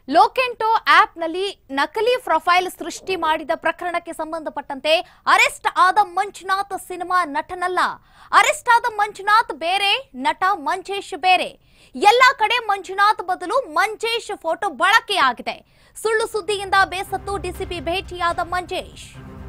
ಲೋಕೆಂಟೋ ಆಪ್ನಲ್ಲಿ ನಕಲಿ ಪ್ರೊಫೈಲ್ ಸೃಷ್ಟಿ ಮಾಡಿದ ಪ್ರಕರಣಕ್ಕೆ ಸಂಬಂಧಪಟ್ಟಂತೆ ಅರೆಸ್ಟ್ ಆದ ಮಂಜುನಾಥ್ ಸಿನಿಮಾ ನಟನಲ್ಲ ಅರೆಸ್ಟ್ ಆದ ಮಂಜುನಾಥ್ ಬೇರೆ ನಟ ಮಂಜೇಶ್ ಬೇರೆ ಎಲ್ಲಾ ಕಡೆ ಮಂಜುನಾಥ್ ಬದಲು ಮಂಜೇಶ್ ಫೋಟೋ ಬಳಕೆಯಾಗಿದೆ ಸುಳ್ಳು ಸುದ್ದಿಯಿಂದ ಬೇಸತ್ತು ಡಿಸಿಪಿ ಭೇಟಿಯಾದ ಮಂಜೇಶ್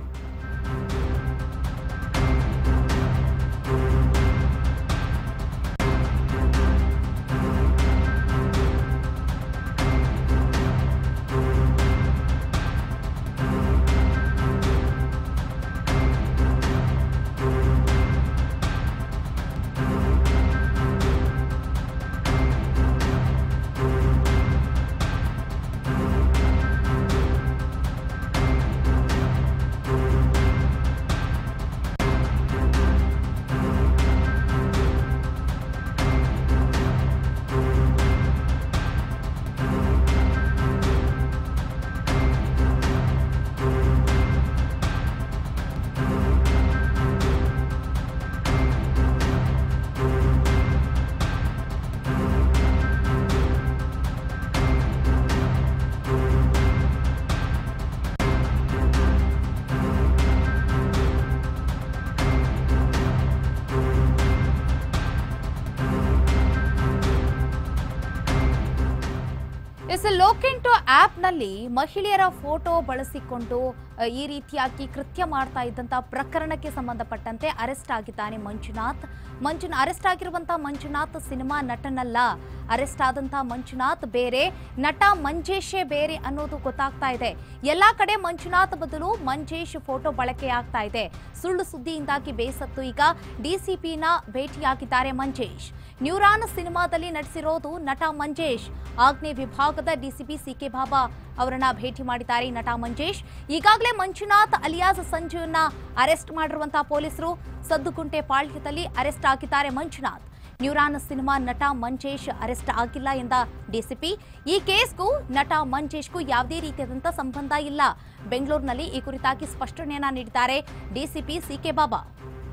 ಎಸ್ ಲೋಕೆಂಟೋ ಆಪ್ನಲ್ಲಿ ಮಹಿಳೆಯರ ಫೋಟೋ ಬಳಸಿಕೊಂಡು ಅ, ಈ ರೀತಿಯಾಗಿ ಕೃತ್ಯ ಮಾಡ್ತಾ ಇದ್ದಂತಹ ಪ್ರಕರಣಕ್ಕೆ ಸಂಬಂಧಪಟ್ಟಂತೆ ಅರೆಸ್ಟ್ ಆಗಿದ್ದಾನೆ ಮಂಜುನಾಥ್ ಮಂಜುನ ಅರೆಸ್ಟ್ ಆಗಿರುವಂತಹ ಮಂಜುನಾಥ್ ಸಿನಿಮಾ ನಟನಲ್ಲ ಅರೆಸ್ಟ್ ಆದಂತಹ ಮಂಜುನಾಥ್ ಬೇರೆ ನಟ ಮಂಜೇಶೇ ಬೇರೆ ಅನ್ನೋದು ಗೊತ್ತಾಗ್ತಾ ಇದೆ ಎಲ್ಲಾ ಕಡೆ ಮಂಜುನಾಥ್ ಬದಲು ಮಂಜೇಶ್ ಫೋಟೋ ಬಳಕೆಯಾಗ್ತಾ ಇದೆ ಸುಳ್ಳು ಸುದ್ದಿಯಿಂದಾಗಿ ಬೇಸತ್ತು ಈಗ ಡಿಸಿಪಿನ ಭೇಟಿಯಾಗಿದ್ದಾರೆ ಮಂಜೇಶ್ ನ್ಯೂರಾನ್ ಸಿನಿಮಾದಲ್ಲಿ ನಟಿಸಿರೋದು ನಟ ಮಂಜೇಶ್ ಆಗ್ನೇಯ ವಿಭಾಗದ ಡಿಸಿಪಿ ಸಿಕೆ ಬಾಬಾ ಅವರನ್ನ ಭೇಟಿ ಮಾಡಿದ್ದಾರೆ ನಟ ಮಂಜೇಶ್ ಈಗಾಗಲೇ ಮಂಜುನಾಥ್ ಅಲಿಯಾಸ್ ಸಂಜುವನ್ನ ಅರೆಸ್ಟ್ ಮಾಡಿರುವಂತಹ ಪೊಲೀಸರು ಸದ್ದುಕುಂಟೆ ಪಾಳ್ಯದಲ್ಲಿ ಅರೆಸ್ಟ್ ಆಗಿದ್ದಾರೆ ಮಂಜುನಾಥ್ ನ್ಯೂರಾನ್ ಸಿನಿಮಾ ನಟ ಮಂಜೇಶ್ ಅರೆಸ್ಟ್ ಆಗಿಲ್ಲ ಎಂದ ಡಿಸಿಪಿ ಈ ಕೇಸ್ಗೂ ನಟ ಮಂಜೇಶ್ಗೂ ಯಾವುದೇ ರೀತಿಯಾದಂಥ ಸಂಬಂಧ ಇಲ್ಲ ಬೆಂಗಳೂರಿನಲ್ಲಿ ಈ ಕುರಿತಾಗಿ ಸ್ಪಷ್ಟನೆಯನ್ನ ನೀಡಿದ್ದಾರೆ ಡಿಸಿಪಿ ಸಿಕೆ ಬಾಬಾ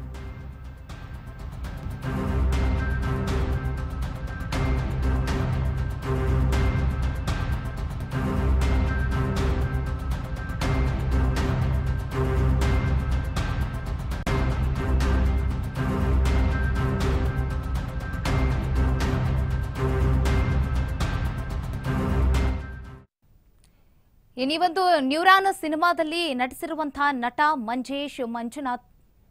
ಇನ್ನು ಈ ಒಂದು ನ್ಯೂರಾನ್ ಸಿನಿಮಾದಲ್ಲಿ ನಟಿಸಿರುವಂತಹ ನಟ ಮಂಜೇಶ್ ಮಂಜುನಾಥ್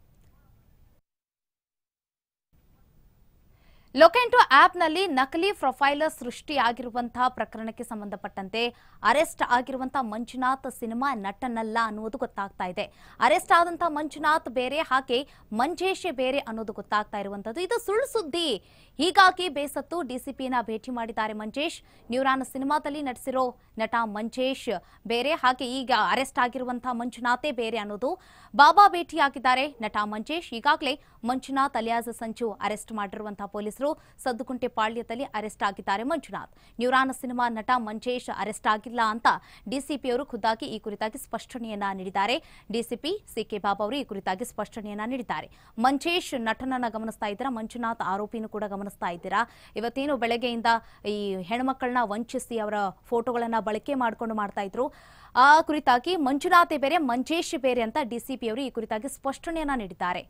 ಲೊಕೆಂಟೋ ಆಪ್ನಲ್ಲಿ ನಕಲಿ ಪ್ರೊಫೈಲ್ ಸೃಷ್ಟಿಯಾಗಿರುವಂತಹ ಪ್ರಕರಣಕ್ಕೆ ಸಂಬಂಧಪಟ್ಟಂತೆ ಅರೆಸ್ಟ್ ಆಗಿರುವಂತಹ ಮಂಜುನಾಥ್ ಸಿನಿಮಾ ನಟನಲ್ಲ ಅನ್ನುವುದು ಗೊತ್ತಾಗ್ತಾ ಇದೆ ಅರೆಸ್ಟ್ ಆದಂತಹ ಮಂಜುನಾಥ್ ಬೇರೆ ಹಾಗೆ ಮಂಜೇಶ್ ಬೇರೆ ಅನ್ನೋದು ಗೊತ್ತಾಗ್ತಾ ಇರುವಂತದ್ದು ಇದು ಸುಳ್ಳು ಸುದ್ದಿ ಹೀಗಾಗಿ ಬೇಸತ್ತು ಡಿಸಿಪಿನ ಭೇಟಿ ಮಾಡಿದ್ದಾರೆ ಮಂಜೇಶ್ ನ್ಯೂರಾನ್ ಸಿನಿಮಾದಲ್ಲಿ ನಟಿಸಿರೋ ನಟ ಮಂಜೇಶ್ ಬೇರೆ ಹಾಗೆ ಈಗ ಅರೆಸ್ಟ್ ಆಗಿರುವಂತಹ ಮಂಜುನಾಥೇ ಬೇರೆ ಅನ್ನೋದು ಬಾಬಾ ಭೇಟಿಯಾಗಿದ್ದಾರೆ ನಟ ಮಂಜೇಶ್ ಈಗಾಗಲೇ ಮಂಜುನಾಥ್ ಅಲಿಯಾಸ್ ಸಂಜು ಅರೆಸ್ಟ್ ಮಾಡಿರುವಂತಹ ಪೊಲೀಸರು ಸದ್ದುಕುಂಟೆ ಪಾಳ್ಯದಲ್ಲಿ ಅರೆಸ್ಟ್ ಆಗಿದ್ದಾರೆ ಮಂಜುನಾಥ್ ನ್ಯೂರಾನ್ ಸಿನಿಮಾ ನಟ ಮಂಜೇಶ್ ಅರೆಸ್ಟ್ ಆಗಿಲ್ಲ ಅಂತ ಡಿಸಿಪಿ ಅವರು ಖುದ್ದಾಗಿ ಈ ಕುರಿತಾಗಿ ಸ್ಪಷ್ಟನೆಯನ್ನ ನೀಡಿದ್ದಾರೆ ಡಿಸಿಪಿ ಸಿಕೆ ಬಾಬಾ ಅವರು ಈ ಕುರಿತಾಗಿ ಸ್ಪಷ್ಟನೆಯನ್ನ ನೀಡಿದ್ದಾರೆ ಮಂಜೇಶ್ ನಟನನ್ನ ಗಮನಿಸ್ತಾ ಇದ್ದೀರಾ ಮಂಜುನಾಥ್ ಆರೋಪಿನೂ ಕೂಡ ಗಮನಿಸ್ತಾ ಇದ್ದೀರಾ ಇವತ್ತೇನು ಬೆಳಗ್ಗೆಯಿಂದ ಈ ಹೆಣ್ಮಕ್ಕಳನ್ನ ವಂಚಿಸಿ ಅವರ ಫೋಟೋಗಳನ್ನ ಬಳಕೆ ಮಾಡಿಕೊಂಡು ಮಾಡ್ತಾ ಇದ್ರು ಆ ಕುರಿತಾಗಿ ಮಂಜುನಾಥೆ ಬೇರೆ ಮಂಜೇಶ್ ಬೇರೆ ಅಂತ ಡಿಸಿಪಿ ಅವರು ಈ ಕುರಿತಾಗಿ ಸ್ಪಷ್ಟನೆಯನ್ನ ನೀಡಿದ್ದಾರೆ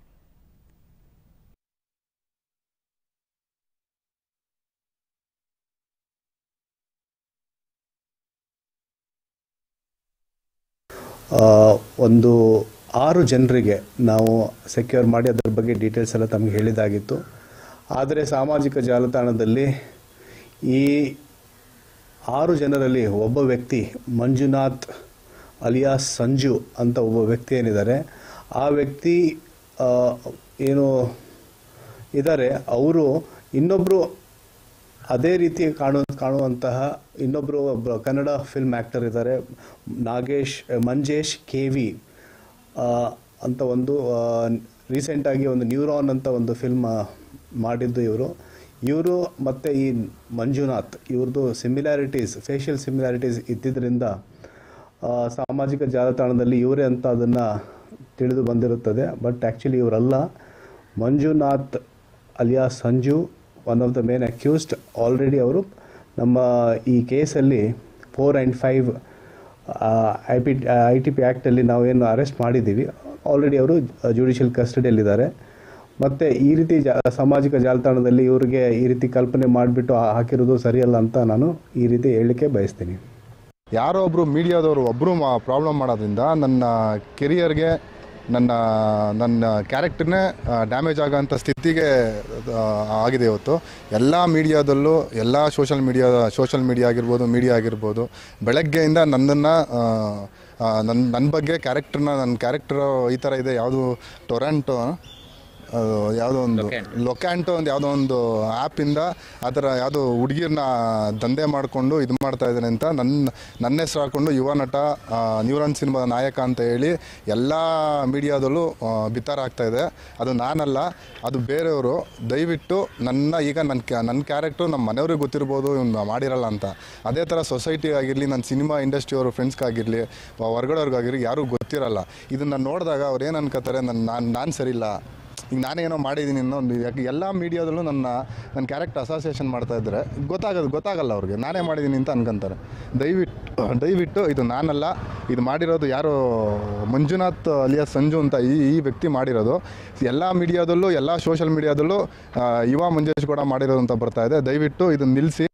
ಆ, ಒಂದು ಆರು ಜನರಿಗೆ ನಾವು ಸೆಕ್ಯೂರ್ ಮಾಡಿ ಅದರ ಬಗ್ಗೆ ಡೀಟೇಲ್ಸ್ ಎಲ್ಲ ತಮಗೆ ಹೇಳಿದಾಗಿತ್ತು ಆದರೆ ಸಾಮಾಜಿಕ ಜಾಲತಾಣದಲ್ಲಿ ಈ ಆರು ಜನರಲ್ಲಿ ಒಬ್ಬ ವ್ಯಕ್ತಿ ಮಂಜುನಾಥ್ ಅಲಿಯಾಸ್ ಸಂಜು ಅಂತ ಒಬ್ಬ ವ್ಯಕ್ತಿ ಏನಿದ್ದಾರೆ ಆ ವ್ಯಕ್ತಿ ಆ, ಏನು ಇದ್ದಾರೆ ಅವರು ಇನ್ನೊಬ್ಬರು ಅದೇ ರೀತಿ ಕಾಣು ಕಾಣುವಂತಹ ಇನ್ನೊಬ್ಬರು ಒಬ್ಬ ಕನ್ನಡ ಫಿಲ್ಮ್ ಆ್ಯಕ್ಟರ್ ಇದ್ದಾರೆ ನಾಗೇಶ್ ಮಂಜೇಶ್ ಕೆ ವಿ ಅಂತ ಒಂದು ರೀಸೆಂಟಾಗಿ ಒಂದು ನ್ಯೂರಾನ್ ಅಂತ ಒಂದು ಫಿಲ್ಮ್ ಮಾಡಿದ್ದು ಇವರು ಇವರು ಮತ್ತು ಈ ಮಂಜುನಾಥ್ ಇವ್ರದ್ದು ಸಿಮಿಲ್ಯಾರಿಟೀಸ್ ಫೇಶಿಯಲ್ ಸಿಮಿಲ್ಯಾರಿಟೀಸ್ ಇದ್ದಿದ್ದರಿಂದ ಆ, ಸಾಮಾಜಿಕ ಜಾಲತಾಣದಲ್ಲಿ ಇವರೇ ಅಂತ ಅದನ್ನು ತಿಳಿದು ಬಂದಿರುತ್ತದೆ ಬಟ್ ಆ್ಯಕ್ಚುಲಿ ಇವರಲ್ಲ Manjunath alias Sanju one of the main accused already ಅವರು ನಮ್ಮ ಈ ಕೇಸಲ್ಲಿ four and five I P I T P ಆ್ಯಕ್ಟಲ್ಲಿ ನಾವೇನು ಅರೆಸ್ಟ್ ಮಾಡಿದ್ದೀವಿ ಆಲ್ರೆಡಿ ಅವರು ಜುಡಿಷಿಯಲ್ ಕಸ್ಟಡಿಯಲ್ಲಿದ್ದಾರೆ ಮತ್ತು ಈ ರೀತಿ ಜಾ ಸಾಮಾಜಿಕ ಜಾಲತಾಣದಲ್ಲಿ ಇವರಿಗೆ ಈ ರೀತಿ ಕಲ್ಪನೆ ಮಾಡಿಬಿಟ್ಟು ಹಾಕಿರೋದು ಸರಿಯಲ್ಲ ಅಂತ ನಾನು ಈ ರೀತಿ ಹೇಳಲಿಕ್ಕೆ ಬಯಸ್ತೀನಿ ಯಾರೋ ಒಬ್ಬರು ಮೀಡಿಯಾದವರು ಒಬ್ಬರು ಪ್ರಾಬ್ಲಮ್ ಮಾಡೋದ್ರಿಂದ ನನ್ನ ಕೆರಿಯರ್ಗೆ ನನ್ನ ನನ್ನ ಕ್ಯಾರೆಕ್ಟರ್ನೇ ಡ್ಯಾಮೇಜ್ ಆಗೋಂಥ ಸ್ಥಿತಿಗೆ ಆ, ಆಗಿದೆ ಇವತ್ತು ಎಲ್ಲ ಮೀಡಿಯಾದಲ್ಲೂ ಎಲ್ಲ ಸೋಷಲ್ ಮೀಡಿಯಾ ಸೋಷಲ್ ಮೀಡಿಯಾ ಆಗಿರ್ಬೋದು ಮೀಡಿಯಾ ಆಗಿರ್ಬೋದು ಬೆಳಗ್ಗೆಯಿಂದ ನನ್ನನ್ನು ನನ್ನ ನನ್ನ ಬಗ್ಗೆ ಕ್ಯಾರೆಕ್ಟರ್ನ ನನ್ನ ಕ್ಯಾರೆಕ್ಟರ್ ಈ ಥರ ಇದೆ ಯಾವುದು ಟೊರೆಂಟೋ ಅದು ಯಾವುದೋ ಒಂದು ಲೊಕ್ಯಾಂಟೋ ಒಂದು ಯಾವುದೋ ಒಂದು ಆ್ಯಪಿಂದ ಆ ಥರ ಯಾವುದೋ ಹುಡುಗಿರ್ನ ದಂಧೆ ಮಾಡಿಕೊಂಡು ಇದು ಮಾಡ್ತಾ ಇದ್ದಾನೆ ಅಂತ ನನ್ನ ನನ್ನ ಹೆಸರು ಹಾಕ್ಕೊಂಡು ಯುವ ನಟ ಆ, ನ್ಯೂರಾನ್ ಸಿನಿಮಾದ ನಾಯಕ ಅಂತ ಹೇಳಿ ಎಲ್ಲ ಮೀಡಿಯಾದಲ್ಲೂ ಆ, ಬಿತ್ತಾರ ಆಗ್ತಾ ಇದೆ ಅದು ನಾನಲ್ಲ ಅದು ಬೇರೆಯವರು ದಯವಿಟ್ಟು ನನ್ನ ಈಗ ನನ್ನ ಕ್ಯಾ ನನ್ನ ಕ್ಯಾರೆಕ್ಟ್ರು ನಮ್ಮ ಮನೆಯವ್ರಿಗೆ ಗೊತ್ತಿರ್ಬೋದು ಇವ್ನು ಮಾಡಿರಲ್ಲ ಅಂತ ಅದೇ ಥರ ಸೊಸೈಟಿ ಆಗಿರಲಿ ನನ್ನ ಸಿನಿಮಾ ಇಂಡಸ್ಟ್ರಿಯವರು ಫ್ರೆಂಡ್ಸ್ಗಾಗಿರಲಿ ಹೊರಗಡೆಯವ್ರಿಗಾಗಿರಲಿ ಯಾರೂ ಗೊತ್ತಿರಲ್ಲ ಇದನ್ನು ನೋಡಿದಾಗ ಅವ್ರು ಏನು ಅನ್ಕೋತಾರೆ ನನ್ನ ನಾನು ನಾನು ಸರಿಯಿಲ್ಲ ಈಗ ನಾನೇನೋ ಮಾಡಿದ್ದೀನಿ ಇನ್ನೊಂದು ಯಾಕೆ ಎಲ್ಲ ಮೀಡಿಯಾದಲ್ಲೂ ನನ್ನ ನನ್ನ ಕ್ಯಾರೆಕ್ಟರ್ ಅಸೋಸಿಯೇಷನ್ ಮಾಡ್ತಾ ಇದ್ದಾರೆ ಗೊತ್ತಾಗೋದು ಗೊತ್ತಾಗಲ್ಲ ಅವ್ರಿಗೆ ನಾನೇ ಮಾಡಿದ್ದೀನಿ ಅಂತ ಅನ್ಕೊಂತಾರೆ ದಯವಿಟ್ಟು ದಯವಿಟ್ಟು ಇದು ನಾನಲ್ಲ ಇದು ಮಾಡಿರೋದು ಯಾರು ಮಂಜುನಾಥ್ ಅಲಿಯಾ ಸಂಜು ಅಂತ ಈ ಈ ವ್ಯಕ್ತಿ ಮಾಡಿರೋದು ಎಲ್ಲ ಮೀಡಿಯಾದಲ್ಲೂ ಎಲ್ಲ ಸೋಷಲ್ ಮೀಡಿಯಾದಲ್ಲೂ ಆ, ಯುವ ಮಂಜೇಶ್ ಕೂಡ ಮಾಡಿರೋದು ಅಂತ ಬರ್ತಾ ಇದೆ ದಯವಿಟ್ಟು ಇದನ್ನು ನಿಲ್ಲಿಸಿ